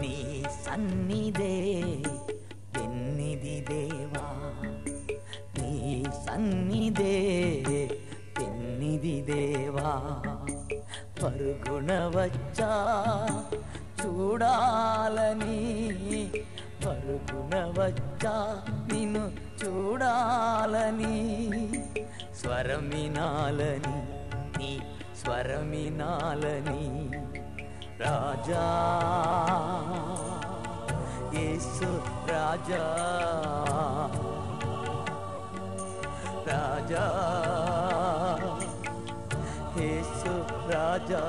నీ సన్నిధే పెన్నిది దేవా నీ సన్నిధే పెన్నిది దేవా పరుగున వచ్చా చూడాలని పరుగున వచ్చా నిన్ను చూడాలని స్వరమినాలని నీ స్వరమినాలని రాజా యేసు రాజా రాజా యేసు రాజా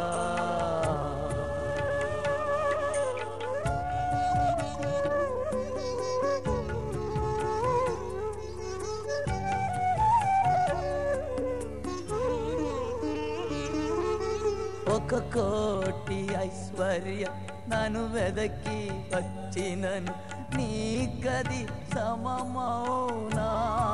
ఒక కోటి ఐశ్వర్య నన్ను వెదకి వచ్చినను నీ గది సమమౌనా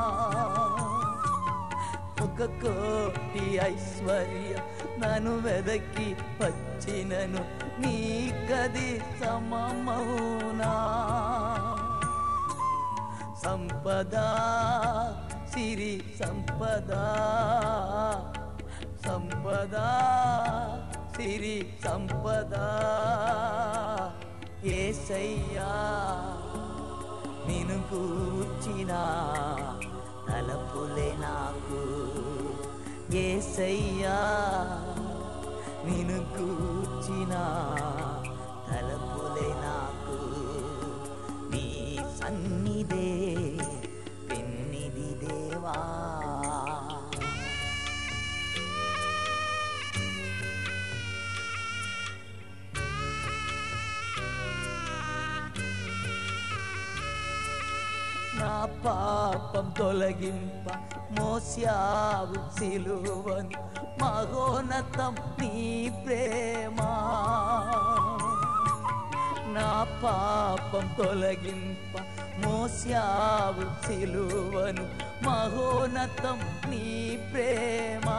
ఒక కోటి ఐశ్వర్య నన్ను వెదకి వచ్చినను నీ గది సమమౌనా సంపద సిరి సంపద సంపద సిరి సంపద ఏసయ్యా నిన్ను కూర్చిన తలపులే నాకు ఏసయ్యా నిన్ను కూర్చిన తలపులే నాకు నీ సన్నిధే పెన్నిది దేవా నా పాపం తొలగింప మోస్యావు సిలువను మహోన్నతం నీ ప్రేమ నా పాపం తొలగింప మోస్యావు సిలువను మహోన్నతం నీ ప్రేమ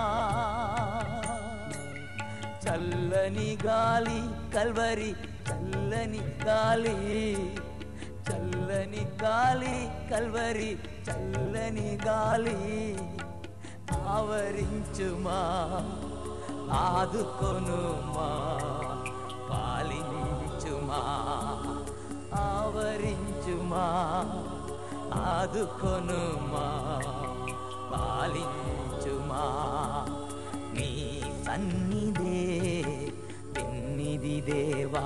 చల్లని గాలి కల్వరి చల్లని గాలి చల్లని గాలి కల్వరి చల్లని గాలి ఆవరించుమా ఆదుకొనుమా పాలించుమా ఆవరించుమా ఆదుకొనుమా పాలించుమా నీ సన్నిధే పెన్నిది దేవా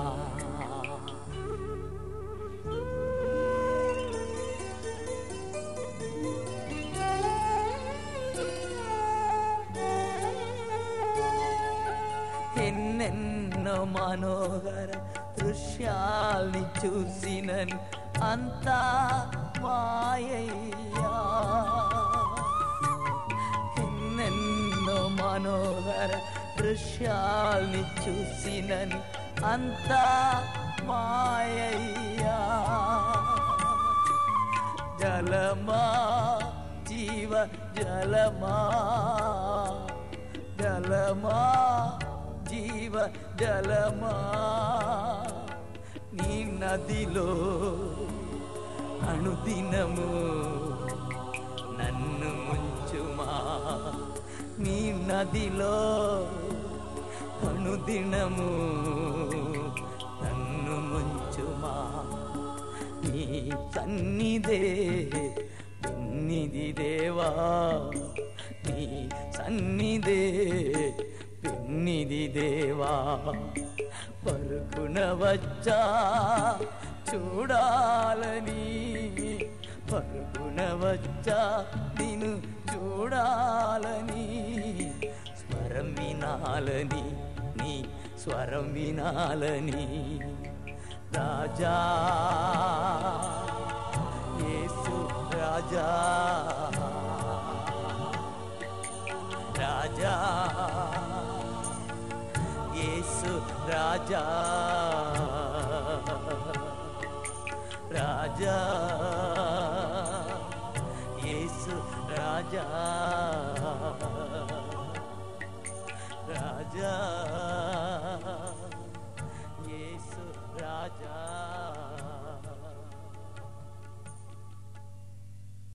ఎన్నెన్నో మనోహర దృశ్యాల్ని చూసినను అంతా మాయయ్యా ఎన్నెన్నో మనోహర దృశ్యాల్ని చూసినను అంతా మాయయ్యా జలమా జీవ జలమా జలమా జీవ జలమా నీ నదిలో అనుదినము నన్ను ముంచుమా నీ నదిలో అనుదినము నన్ను ముంచుమా నీ సన్నిధే పెన్నిది దేవా నీ సన్నిధే పెన్నిది దేవా పరుకున వచ్చా చూడాలని పరుగున వచ్చా నిన్ను చూడాలని స్వరం వినాలని నీ స్వరం వినాలని రాజా యేసు రాజా రాజా యేసు రాజా రాజా యేసు రాజా రాజా